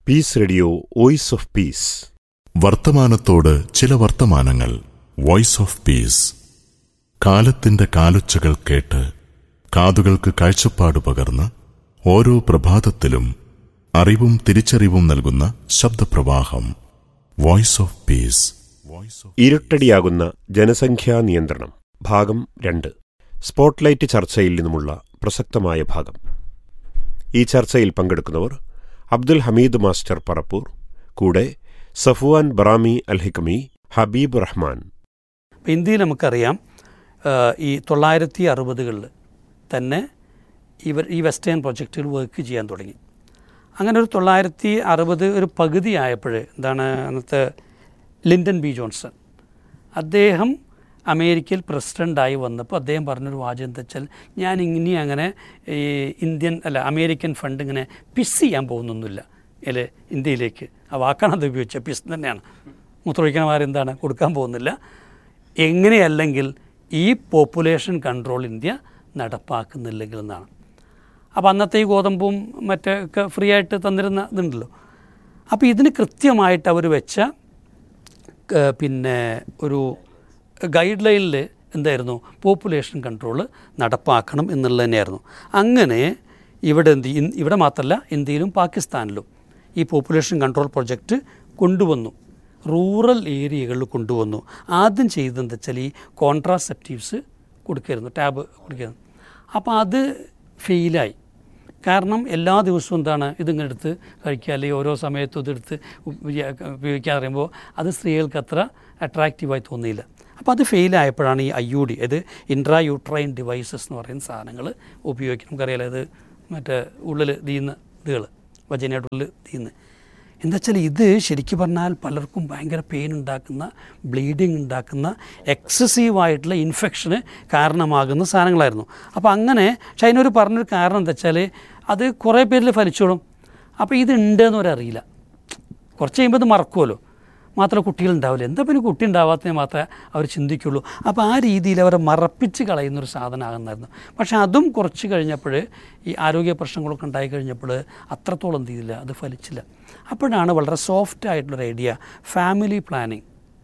Piece radio voice of peace വർത്തമാനത്തോട് ചില വർത്തമാനങ്ങൾ വോയിസ് ഓഫ് പീസ് കാലത്തിന്റെ കാലൊച്ചകൾ കേട്ട് കാതുകൾക്ക് കാഴ്ചപ്പാട് പകർന്ന് ഓരോ പ്രഭാതത്തിലും അറിവും തിരിച്ചറിവും നൽകുന്ന ശബ്ദപ്രവാഹം voice of peace voice of ഇരുട്ടടിയാകുന്ന ജനസംഖ്യാ നിയന്ത്രണം ഭാഗം രണ്ട് സ്പോട്ട്ലൈറ്റ് ചർച്ചയിൽ നിന്നുമുള്ള പ്രസക്തമായ ഭാഗം ഈ ചർച്ചയിൽ പങ്കെടുക്കുന്നവർ അബ്ദുൽ ഹമീദ് മാസ്റ്റർ പറപ്പൂർ കൂടെ സഫുവാൻ ബറാമി അൽ ഹിക്കമി ഹബീബ് റഹ്മാൻ ഇപ്പം ഇന്ത്യയിൽ നമുക്കറിയാം ആ, ഈ തൊള്ളായിരത്തി അറുപതുകളിൽ തന്നെ ഇവർ ഈ വെസ്റ്റേൺ പ്രൊജക്റ്റുകൾ വർക്ക് ചെയ്യാൻ തുടങ്ങി അങ്ങനെ ഒരു തൊള്ളായിരത്തി അറുപത് ഒരു പകുതി ആയപ്പോൾ എന്താണ് അന്നത്തെ ലിൻഡൻ ബി ജോൺസൺ അദ്ദേഹം അമേരിക്കയിൽ പ്രസിഡൻ്റായി വന്നപ്പോൾ അദ്ദേഹം പറഞ്ഞൊരു വാചകം എന്താ വെച്ചാൽ ഞാൻ ഇനി അങ്ങനെ ഈ ഇന്ത്യൻ അല്ല അമേരിക്കൻ ഫണ്ട് ഇങ്ങനെ പിസ് ചെയ്യാൻ പോകുന്നൊന്നുമില്ല അല്ലെ ഇന്ത്യയിലേക്ക് ആ വാക്കാണ് അത് ഉപയോഗിച്ചത് പിസ് തന്നെയാണ് മൂത്രമൊഴിക്കണമാരെന്താണ് കൊടുക്കാൻ പോകുന്നില്ല എങ്ങനെയല്ലെങ്കിൽ ഈ പോപ്പുലേഷൻ കൺട്രോൾ ഇന്ത്യ നടപ്പാക്കുന്നില്ലെങ്കിൽ എന്നാണ് അപ്പോൾ അന്നത്തെ ഈ ഗോതമ്പും മറ്റേ ഒക്കെ ഫ്രീ ആയിട്ട് തന്നിരുന്ന ഇതുണ്ടല്ലോ അപ്പോൾ ഇതിന് കൃത്യമായിട്ട് അവർ വെച്ച ക- പിന്നെ ഒരു ഗൈഡ് ലൈനിൽ എന്തായിരുന്നു പോപ്പുലേഷൻ കൺട്രോൾ നടപ്പാക്കണം എന്നുള്ളത് തന്നെയായിരുന്നു അങ്ങനെ ഇവിടെ എന്ത് ചെയ്യും- ഇവിടെ മാത്രമല്ല ഇന്ത്യയിലും പാകിസ്ഥാനിലും ഈ പോപ്പുലേഷൻ കൺട്രോൾ പ്രൊജക്റ്റ് കൊണ്ടുവന്നു റൂറൽ ഏരിയകളിൽ കൊണ്ടുവന്നു ആദ്യം ചെയ്തതെന്ന് വെച്ചാൽ ഈ കോൺട്രാസെപ്റ്റീവ്സ് കൊടുക്കായിരുന്നു ടാബ് കൊടുക്കായിരുന്നു അപ്പോൾ അത് ഫെയിലായി കാരണം എല്ലാ ദിവസവും എന്താണ് ഇതിങ്ങനെ എടുത്ത് കഴിക്കുക അല്ലെങ്കിൽ ഓരോ സമയത്തും ഇതെടുത്ത് ഉപയോഗിക്കുക ഉപയോഗിക്കാൻ പറയുമ്പോൾ അത് സ്ത്രീകൾക്ക് അത്ര അട്രാക്റ്റീവായി തോന്നിയില്ല അപ്പോൾ അത് ഫെയിലായപ്പോഴാണ് ഈ ഐ യു ഡി അത് ഇൻട്രാ യൂട്രൈൻ ഡിവൈസസ് എന്ന് പറയുന്ന സാധനങ്ങൾ ഉപയോഗിക്കും നമുക്കറിയാലോ ഇത് മറ്റേ ഉള്ളിൽ തീയുന്ന ഇതുകൾ വജനയുടെ ഉള്ളിൽ തീയുന്ന എന്താ വെച്ചാൽ ഇത് ശരിക്കും പറഞ്ഞാൽ പലർക്കും ഭയങ്കര പെയിൻ ഉണ്ടാക്കുന്ന ബ്ലീഡിങ് ഉണ്ടാക്കുന്ന എക്സസീവായിട്ടുള്ള ഇൻഫെക്ഷന് കാരണമാകുന്ന സാധനങ്ങളായിരുന്നു അപ്പോൾ അങ്ങനെ പക്ഷെ അതിനൊരു പറഞ്ഞൊരു കാരണം എന്താ വെച്ചാൽ അത് കുറേ പേരിൽ ഫലിച്ചോളും അപ്പോൾ ഇത് ഉണ്ടെന്ന് അവരറിയില്ല കുറച്ച് കഴിയുമ്പോൾ ഇത് മറക്കുമല്ലോ മാത്രമേ കുട്ടികളുണ്ടാവില്ല എന്താ പിന്നെ കുട്ടി ഉണ്ടാവാത്തതിനെ മാത്രമേ അവർ ചിന്തിക്കുള്ളൂ അപ്പോൾ ആ രീതിയിൽ അവരെ മറപ്പിച്ച് കളയുന്നൊരു സാധനമാകുന്നായിരുന്നു പക്ഷേ അതും കുറച്ച് കഴിഞ്ഞപ്പോൾ ഈ ആരോഗ്യ പ്രശ്നങ്ങളൊക്കെ ഉണ്ടായി കഴിഞ്ഞപ്പോൾ അത്രത്തോളം എന്ത് ചെയ്തില്ല അത് ഫലിച്ചില്ല അപ്പോഴാണ് വളരെ സോഫ്റ്റ് ആയിട്ടുള്ളൊരു ഐഡിയ ഫാമിലി പ്ലാനിങ്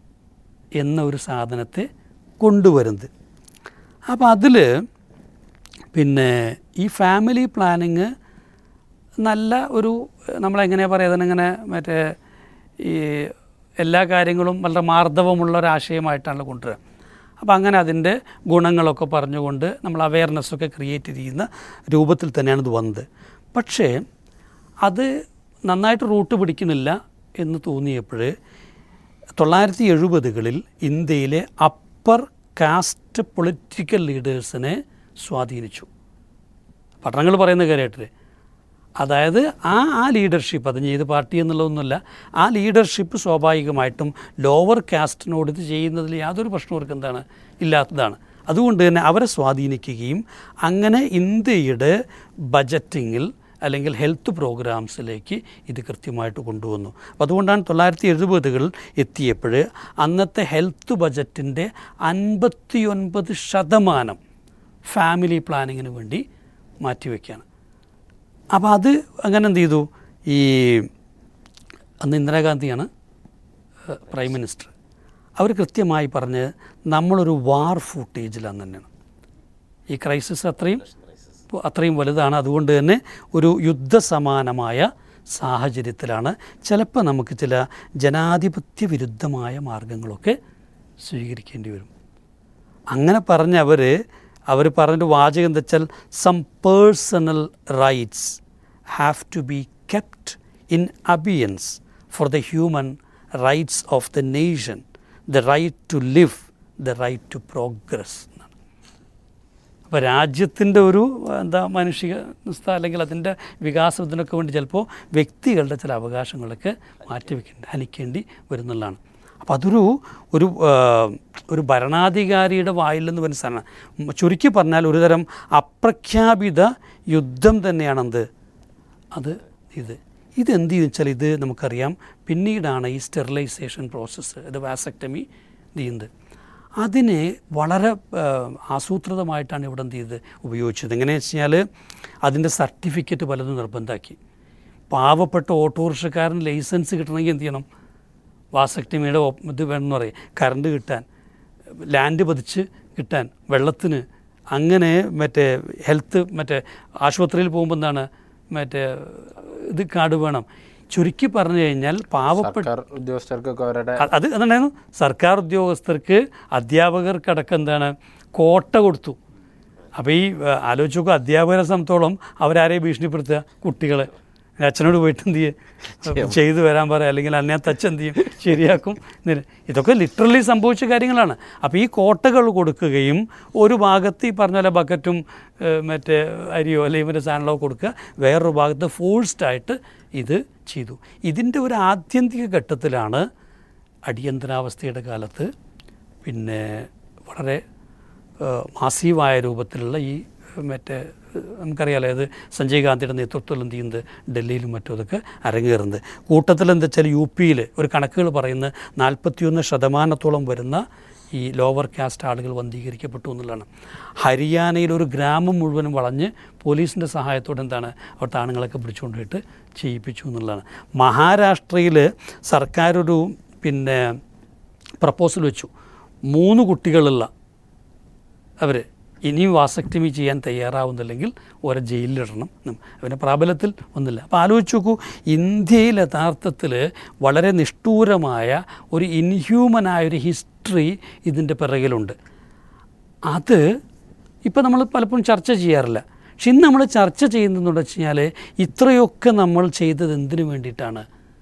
എന്ന ഒരു സാധനത്തെ കൊണ്ടുവരുന്നത് അപ്പോൾ അതിൽ പിന്നെ ഈ ഫാമിലി പ്ലാനിങ് നല്ല ഒരു നമ്മളെങ്ങനെയാണ് പറയുക അതിനിങ്ങനെ മറ്റേ ഈ എല്ലാ കാര്യങ്ങളും വളരെ മാർദ്ദവമുള്ള ഒരു ആശയമായിട്ടാണ് കൊണ്ടുവരിക അപ്പോൾ അങ്ങനെ അതിൻ്റെ ഗുണങ്ങളൊക്കെ പറഞ്ഞുകൊണ്ട് നമ്മൾ അവയർനെസ്സൊക്കെ ക്രിയേറ്റ് ചെയ്യുന്ന രൂപത്തിൽ തന്നെയാണ് ഇത് വന്നത് പക്ഷേ അത് നന്നായിട്ട് റൂട്ട് പിടിക്കുന്നില്ല എന്ന് തോന്നിയപ്പോൾ തൊള്ളായിരത്തി എഴുപതുകളിൽ ഇന്ത്യയിലെ അപ്പർ കാസ്റ്റ് പൊളിറ്റിക്കൽ ലീഡേഴ്സിനെ സ്വാധീനിച്ചു പഠനങ്ങൾ പറയുന്ന കാര്യമായിട്ടില്ലേ അതായത് ആ ആ ലീഡർഷിപ്പ് അത് ഏത് പാർട്ടി എന്നുള്ളതൊന്നുമല്ല ആ ലീഡർഷിപ്പ് സ്വാഭാവികമായിട്ടും ലോവർ കാസ്റ്റിനോട് ഇത് ചെയ്യുന്നതിൽ യാതൊരു പ്രശ്നവും അവർക്ക് എന്താണ് ഇല്ലാത്തതാണ് അതുകൊണ്ട് തന്നെ അവരെ സ്വാധീനിക്കുകയും അങ്ങനെ ഇന്ത്യയുടെ ബജറ്റിങ്ങിൽ അല്ലെങ്കിൽ ഹെൽത്ത് പ്രോഗ്രാംസിലേക്ക് ഇത് കൃത്യമായിട്ട് കൊണ്ടുവന്നു അപ്പോൾ അതുകൊണ്ടാണ് തൊള്ളായിരത്തി എഴുപതുകളിൽ എത്തിയപ്പോൾ അന്നത്തെ ഹെൽത്ത് ബജറ്റിൻ്റെ അൻപത്തിയൊൻപത് ശതമാനം ഫാമിലി പ്ലാനിങ്ങിന് വേണ്ടി മാറ്റിവെക്കുകയാണ് അപ്പോൾ അത് അങ്ങനെ എന്ത് ചെയ്തു ഈ അന്ന് ഇന്ദിരാഗാന്ധിയാണ് ഏഹ്, പ്രൈം മിനിസ്റ്റർ അവർ കൃത്യമായി പറഞ്ഞ് നമ്മളൊരു വാർ ഫൂട്ടേജിലാണ് തന്നെയാണ് ഈ ക്രൈസിസ് അത്രയും ഇപ്പോൾ അത്രയും വലുതാണ് അതുകൊണ്ട് തന്നെ ഒരു യുദ്ധസമാനമായ സാഹചര്യത്തിലാണ് ചിലപ്പോൾ നമുക്ക് ചില ജനാധിപത്യ വിരുദ്ധമായ മാർഗങ്ങളൊക്കെ സ്വീകരിക്കേണ്ടി വരും അങ്ങനെ പറഞ്ഞ അവർ അവർ പറഞ്ഞൊരു വാചകം എന്താ വെച്ചാൽ some personal rights have to be kept in abeyance for the human rights of the nation the right to live the right to progress എന്നാണ് അപ്പോൾ രാജ്യത്തിൻ്റെ ഒരു എന്താ മാനുഷിക നിസ്ത അല്ലെങ്കിൽ അതിൻ്റെ വികാസത്തിനൊക്കെ വേണ്ടി ചിലപ്പോൾ വ്യക്തികളുടെ ചില അവകാശങ്ങളൊക്കെ മാറ്റിവെക്കേണ്ടി ഹനിക്കേണ്ടി വരുന്നുള്ളതാണ് അപ്പോൾ അതൊരു ഒരു ആ, ഒരു ഭരണാധികാരിയുടെ വായിൽ നിന്ന് വരുന്ന സാധനമാണ് ചുരുക്കി പറഞ്ഞാൽ ഒരുതരം അപ്രഖ്യാപിത യുദ്ധം തന്നെയാണെന്ത് അത് ഇത് ഇതെന്ത് ചെയ്യുന്നു വെച്ചാൽ ഇത് നമുക്കറിയാം പിന്നീടാണ് ഈ സ്റ്റെറിലൈസേഷൻ പ്രോസസ്സ് ഇത് വാസക്ടമി ചെയ്യുന്നത് അതിനെ വളരെ ആ, ആസൂത്രിതമായിട്ടാണ് ഇവിടെ എന്ത് ചെയ്തത് ഉപയോഗിച്ചത് എങ്ങനെയാണെന്ന് വെച്ച് കഴിഞ്ഞാൽ അതിൻ്റെ സർട്ടിഫിക്കറ്റ് പലതും നിർബന്ധമാക്കി പാവപ്പെട്ട ഓട്ടോറിക്ഷക്കാരൻ ലൈസൻസ് കിട്ടണമെങ്കിൽ എന്ത് ചെയ്യണം വാസക്ടമിയുടെ ഒപ്പ് ഇത് വേണമെന്ന് പറയും കറണ്ട് കിട്ടാൻ ലാൻഡ് പതിച്ച് കിട്ടാൻ വെള്ളത്തിന് അങ്ങനെ മറ്റേ ഹെൽത്ത് മറ്റേ ആശുപത്രിയിൽ പോകുമ്പോൾ എന്താണ് മറ്റേ ഇത് കാർഡ് വേണം ചുരുക്കി പറഞ്ഞു കഴിഞ്ഞാൽ പാവപ്പെട്ട സർക്കാർ ഉദ്യോഗസ്ഥർക്കൊക്കെ അവരുടെ അ- അത് എന്തായിരുന്നു സർക്കാർ ഉദ്യോഗസ്ഥർക്ക് അധ്യാപകർക്കടക്കം എന്താണ് കോട്ട കൊടുത്തു അപ്പോൾ ഈ ആ, ആലോചിച്ച് നോക്കുക അധ്യാപകരെ സംബന്ധിച്ചോളം അവരാരെയും ഭീഷണിപ്പെടുത്തുക കുട്ടികളെ അച്ഛനോട് പോയിട്ട് എന്ത് ചെയ്യും ചെയ്തു വരാൻ പറയാം അല്ലെങ്കിൽ അന്നേ തച്ച് എന്ത് ചെയ്യും ശരിയാക്കും എന്നില്ല. ഇതൊക്കെ ലിറ്ററലി സംഭവിച്ച കാര്യങ്ങളാണ് അപ്പോൾ ഈ കോട്ടകൾ കൊടുക്കുകയും ഒരു ഭാഗത്ത് ഈ പറഞ്ഞ പോലെ ബക്കറ്റും ഏഹ്, മറ്റേ അരിയോ അല്ലെങ്കിൽ മറ്റേ സാധനങ്ങളോ കൊടുക്കുക വേറൊരു ഭാഗത്ത് ഫോഴ്സ്ഡ് ആയിട്ട് ഇത് ചെയ്തു ഇതിൻ്റെ ഒരു ആത്യന്തിക ഘട്ടത്തിലാണ് അടിയന്തരാവസ്ഥയുടെ കാലത്ത് പിന്നെ വളരെ ഏഹ്, മാസീവായ രൂപത്തിലുള്ള ഈ ഏഹ്, മറ്റേ ഏഹ്, നമുക്കറിയാലോ ഇത് സഞ്ജയ് ഗാന്ധിയുടെ നേതൃത്വത്തിൽ എന്ത് ചെയ്യുന്നത് ഡൽഹിയിലും മറ്റും അതൊക്കെ അരങ്ങേറുന്നത് കൂട്ടത്തിൽ എന്താ വെച്ചാൽ യു പിയിൽ ഒരു കണക്കുകൾ പറയുന്നത് നാൽപ്പത്തിയൊന്ന് ശതമാനത്തോളം വരുന്ന ഈ ലോവർ കാസ്റ്റ് ആളുകൾ വന്ധീകരിക്കപ്പെട്ടു എന്നുള്ളതാണ് ഹരിയാനയിൽ ഒരു ഗ്രാമം മുഴുവനും വളഞ്ഞ് പോലീസിൻ്റെ സഹായത്തോടെ എന്താണ് അവിടുത്തെ ആണുങ്ങളൊക്കെ പിടിച്ചുകൊണ്ടുപോയിട്ട് ചെയ്യിപ്പിച്ചു എന്നുള്ളതാണ് മഹാരാഷ്ട്രയിൽ സർക്കാർ ഒരു പിന്നെ പ്രപ്പോസൽ വെച്ചു മൂന്ന് കുട്ടികളുള്ള അവർ ഇനിയും വാസക്ടമി ചെയ്യാൻ തയ്യാറാവുന്നില്ലെങ്കിൽ ഓരോ ജയിലിലിടണം എന്നും അവൻ്റെ പ്രാബല്യത്തിൽ ഒന്നില്ല അപ്പോൾ ആലോചിച്ച് നോക്കൂ ഇന്ത്യയിൽ യഥാർത്ഥത്തിൽ വളരെ നിഷ്ഠൂരമായ ഒരു ഇൻഹ്യൂമനായ ഒരു ഹിസ്റ്ററി ഇതിൻ്റെ പിറകിലുണ്ട് അത് ഇപ്പം നമ്മൾ പലപ്പോഴും ചർച്ച ചെയ്യാറില്ല പക്ഷെ ഇന്ന് നമ്മൾ ചർച്ച ചെയ്യുന്നതെന്ന് വെച്ച് കഴിഞ്ഞാൽ ഇത്രയൊക്കെ നമ്മൾ ചെയ്തത് എന്തിനു വേണ്ടിയിട്ടാണ്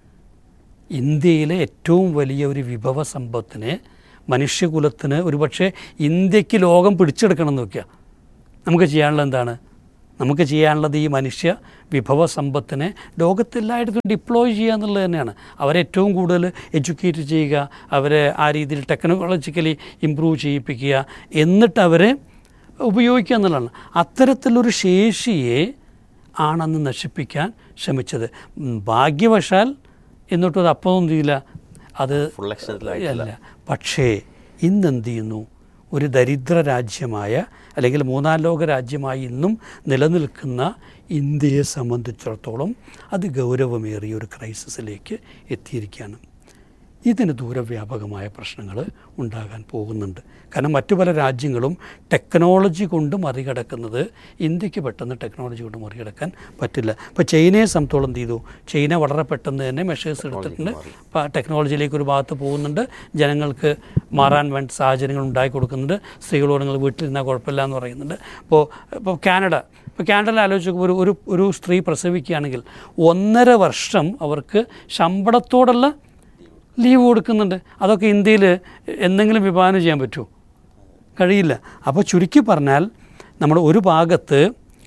ഇന്ത്യയിലെ ഏറ്റവും വലിയ ഒരു വിഭവ സമ്പത്തിനെ മനുഷ്യകുലത്തിന് ഒരുപക്ഷെ ഇന്ത്യക്ക് ലോകം പിടിച്ചെടുക്കണം എന്ന് വെക്കുക നമുക്ക് ചെയ്യാനുള്ളത് എന്താണ് നമുക്ക് ചെയ്യാനുള്ളത് ഈ മനുഷ്യ വിഭവ സമ്പത്തിനെ ലോകത്തെല്ലായിടത്തും ഡിപ്ലോയ് ചെയ്യുക എന്നുള്ളത് തന്നെയാണ് അവരെ ഏറ്റവും കൂടുതൽ എഡ്യൂക്കേറ്റ് ചെയ്യുക അവരെ ആ രീതിയിൽ ടെക്നോളജിക്കലി ഇമ്പ്രൂവ് ചെയ്യിപ്പിക്കുക എന്നിട്ട് അവരെ ഉപയോഗിക്കുക എന്നുള്ളതാണ് അത്തരത്തിലൊരു ശേഷിയെ ആണെന്ന് നശിപ്പിക്കാൻ ശ്രമിച്ചത് ഉം, ഭാഗ്യവശാൽ എന്നിട്ടും അത് അപ്പൊന്നും ചെയ്യില്ല അത് ഫുൾ എക്സ്റ്റൻറ്റിലായിട്ടില്ല അല്ല പക്ഷേ ഇന്ന് എന്ത് ചെയ്യുന്നു ഒരു ദരിദ്ര രാജ്യമായ അല്ലെങ്കിൽ മൂന്നാം ലോക രാജ്യമായി ഇന്നും നിലനിൽക്കുന്ന ഇന്ത്യയെ സംബന്ധിച്ചിടത്തോളം അത് ഗൗരവമേറിയ ഒരു ക്രൈസിസിലേക്ക് എത്തിയിരിക്കുകയാണ് ഇതിന് ദൂരവ്യാപകമായ പ്രശ്നങ്ങൾ ഉണ്ടാകാൻ പോകുന്നുണ്ട് കാരണം മറ്റു പല രാജ്യങ്ങളും ടെക്നോളജി കൊണ്ട് മറികടക്കുന്നത് ഇന്ത്യക്ക് പെട്ടെന്ന് ടെക്നോളജി കൊണ്ട് മറികടക്കാൻ പറ്റില്ല ഇപ്പോൾ ചൈനയെ സംബന്ധിച്ചോളം എന്ത് ചെയ്തു ചൈന വളരെ പെട്ടെന്ന് തന്നെ മെഷേഴ്സ് എടുത്തിട്ടുണ്ട് ഇപ്പോൾ ടെക്നോളജിയിലേക്ക് ഒരു ഭാഗത്ത് പോകുന്നുണ്ട് ജനങ്ങൾക്ക് മാറാൻ വേണ്ട സാഹചര്യങ്ങൾ ഉണ്ടാക്കി കൊടുക്കുന്നുണ്ട് സ്ത്രീകളോട് നിങ്ങൾ വീട്ടിലിരുന്നാൽ കുഴപ്പമില്ല എന്ന് പറയുന്നുണ്ട് ഇപ്പോൾ ഇപ്പോൾ കാനഡ ഇപ്പോൾ കാനഡയിൽ ആലോചിച്ച് നോക്കുമ്പോൾ ഒരു ഒരു ഒരു സ്ത്രീ പ്രസവിക്കുകയാണെങ്കിൽ ഒന്നര വർഷം അവർക്ക് ശമ്പളത്തോടുള്ള ലീവ് കൊടുക്കുന്നുണ്ട് അതൊക്കെ ഇന്ത്യയിൽ എന്തെങ്കിലും വിഭാവനം ചെയ്യാൻ പറ്റുമോ കഴിയില്ല അപ്പോൾ ചുരുക്കി പറഞ്ഞാൽ നമ്മൾ ഒരു ഭാഗത്ത്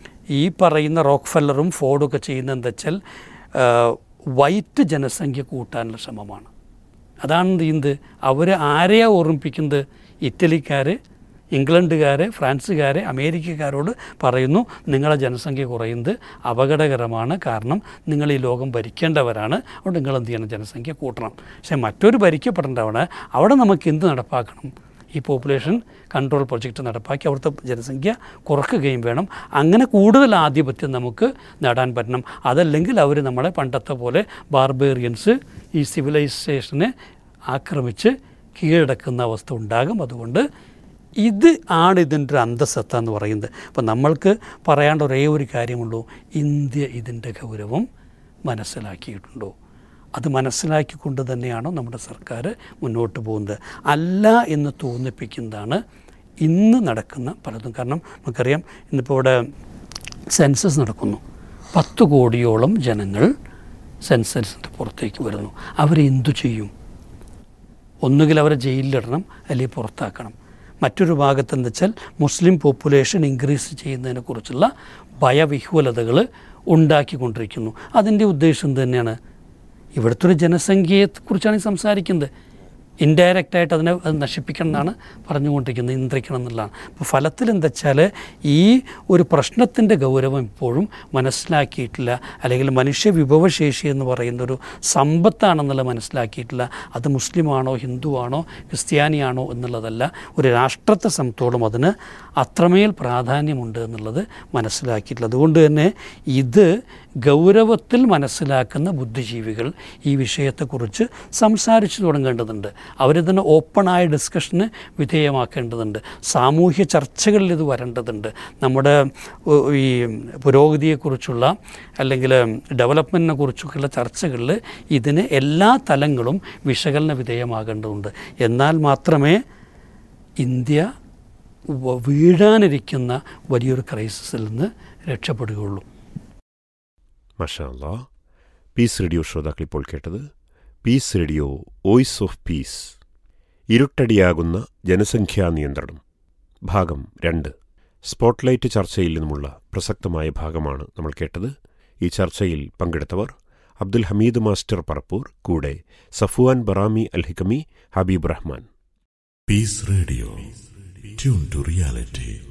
ഈ പറയുന്ന റോക്ക് ഫെല്ലറും ഫോർഡൊക്കെ ചെയ്യുന്നത് എന്താ വെച്ചാൽ ആ, വൈറ്റ് ജനസംഖ്യ കൂട്ടാനുള്ള ശ്രമമാണ് അതാണ് എന്ത് ചെയ്യുന്നത് അവർ ആരെയാണ് ഓർമ്മിപ്പിക്കുന്നത് ഇറ്റലിക്കാർ ഇംഗ്ലണ്ടുകാർ ഫ്രാൻസുകാർ അമേരിക്കക്കാരോട് പറയുന്നു നിങ്ങളെ ജനസംഖ്യ കുറയുന്നത് അപകടകരമാണ് കാരണം നിങ്ങൾ ഈ ലോകം ഭരിക്കേണ്ടവരാണ് അതുകൊണ്ട് നിങ്ങൾ എന്ത് ചെയ്യണം ജനസംഖ്യ കൂട്ടണം പക്ഷേ മറ്റൊരു ഭരിക്കപ്പെടേണ്ടവണ് അവിടെ നമുക്ക് എന്ത് നടപ്പാക്കണം ഈ പോപ്പുലേഷൻ കൺട്രോൾ പ്രൊജക്റ്റ് നടപ്പാക്കി അവിടുത്തെ ജനസംഖ്യ കുറയ്ക്കുകയും വേണം അങ്ങനെ കൂടുതൽ ആധിപത്യം നമുക്ക് നേടാൻ പറ്റണം അതല്ലെങ്കിൽ അവർ നമ്മളെ പണ്ടത്തെ പോലെ ബാർബേറിയൻസ് ഈ സിവിലൈസേഷനെ ആക്രമിച്ച് കീഴടക്കുന്ന അവസ്ഥ ഉണ്ടാകും അതുകൊണ്ട് ഇത് ആണ് ഇതിൻ്റെ ഒരു അന്തസത്ത എന്ന് പറയുന്നത് അപ്പോൾ നമ്മൾക്ക് പറയേണ്ട ഒരേ ഒരു കാര്യമുള്ളൂ ഇന്ത്യ ഇതിൻ്റെ ഗൗരവം മനസ്സിലാക്കിയിട്ടുണ്ടോ അത് മനസ്സിലാക്കിക്കൊണ്ട് തന്നെയാണോ നമ്മുടെ സർക്കാർ മുന്നോട്ട് പോകുന്നത് അല്ല എന്ന് തോന്നിപ്പിക്കുന്നതാണ് ഇന്ന് നടക്കുന്ന പലതും കാരണം നമുക്കറിയാം ഇന്നിപ്പോൾ ഇവിടെ സെൻസസ് നടക്കുന്നു പത്ത് കോടിയോളം ജനങ്ങൾ സെൻസസിൻ്റെ പുറത്തേക്ക് വരുന്നു അവരെന്തു ചെയ്യും ഒന്നുകിൽ അവരെ ജയിലിലിടണം അല്ലെങ്കിൽ പുറത്താക്കണം മറ്റൊരു ഭാഗത്ത് എന്താ വെച്ചാൽ മുസ്ലിം പോപ്പുലേഷൻ ഇൻക്രീസ് ചെയ്യുന്നതിനെക്കുറിച്ചുള്ള ഭയവിഹ്വലതകൾ ഉണ്ടാക്കിക്കൊണ്ടിരിക്കുന്നു അതിൻ്റെ ഉദ്ദേശം എന്ത് തന്നെയാണ് ഇവിടുത്തെ ഒരു ജനസംഖ്യയെക്കുറിച്ചാണ് ഈ സംസാരിക്കുന്നത് ഇൻഡയറക്റ്റ് ആയിട്ട് അതിനെ അത് നശിപ്പിക്കണം എന്നാണ് പറഞ്ഞുകൊണ്ടിരിക്കുന്നത് നിയന്ത്രിക്കണം എന്നുള്ളതാണ് അപ്പോൾ ഫലത്തിൽ എന്താ വെച്ചാൽ ഈ ഒരു പ്രശ്നത്തിൻ്റെ ഗൗരവം ഇപ്പോഴും മനസ്സിലാക്കിയിട്ടില്ല അല്ലെങ്കിൽ മനുഷ്യ വിഭവശേഷി എന്ന് പറയുന്ന ഒരു സമ്പത്താണെന്നുള്ളത് മനസ്സിലാക്കിയിട്ടില്ല അത് മുസ്ലിമാണോ ഹിന്ദുവാണോ ക്രിസ്ത്യാനിയാണോ എന്നുള്ളതല്ല ഒരു രാഷ്ട്രത്തെ സംബന്ധിച്ചോളം അതിന് അത്രമേൽ പ്രാധാന്യമുണ്ട് എന്നുള്ളത് മനസ്സിലാക്കിയിട്ടില്ല അതുകൊണ്ട് തന്നെ ഇത് ഗൗരവത്തിൽ മനസ്സിലാക്കുന്ന ബുദ്ധിജീവികൾ ഈ വിഷയത്തെക്കുറിച്ച് സംസാരിച്ചു തുടങ്ങേണ്ടതുണ്ട് അവരിതിനെ ഓപ്പണായ ഡിസ്കഷന് വിധേയമാക്കേണ്ടതുണ്ട് സാമൂഹ്യ ചർച്ചകളിൽ ഇത് വരേണ്ടതുണ്ട് നമ്മുടെ ഉ- ഈ പുരോഗതിയെക്കുറിച്ചുള്ള അല്ലെങ്കിൽ ഡെവലപ്മെൻറ്റിനെ കുറിച്ചൊക്കെയുള്ള ചർച്ചകളിൽ ഇതിന് എല്ലാ തലങ്ങളും വിശകലന വിധേയമാകേണ്ടതുണ്ട് എന്നാൽ മാത്രമേ ഇന്ത്യ വ- വീഴാനിരിക്കുന്ന വലിയൊരു ക്രൈസിസിൽ നിന്ന് രക്ഷപ്പെടുകയുള്ളൂ മഷാ അല്ലാ പീസ് റേഡിയോ ശ്രോതാക്കൾ ഇപ്പോൾ കേട്ടത് peace radio voice of peace ഇരുട്ടടിയാകുന്ന ജനസംഖ്യാ നിയന്ത്രണം ഭാഗം രണ്ട് സ്പോട്ട്ലൈറ്റ് ചർച്ചയിൽ നിന്നുമുള്ള പ്രസക്തമായ ഭാഗമാണ് നമ്മൾ കേട്ടത് ഈ ചർച്ചയിൽ പങ്കെടുത്തവർ അബ്ദുൽ ഹമീദ് മാസ്റ്റർ പറപ്പൂർ കൂടെ Safuvan ബറാമി Alhikami Habib Rahman Peace Radio. Tune to reality.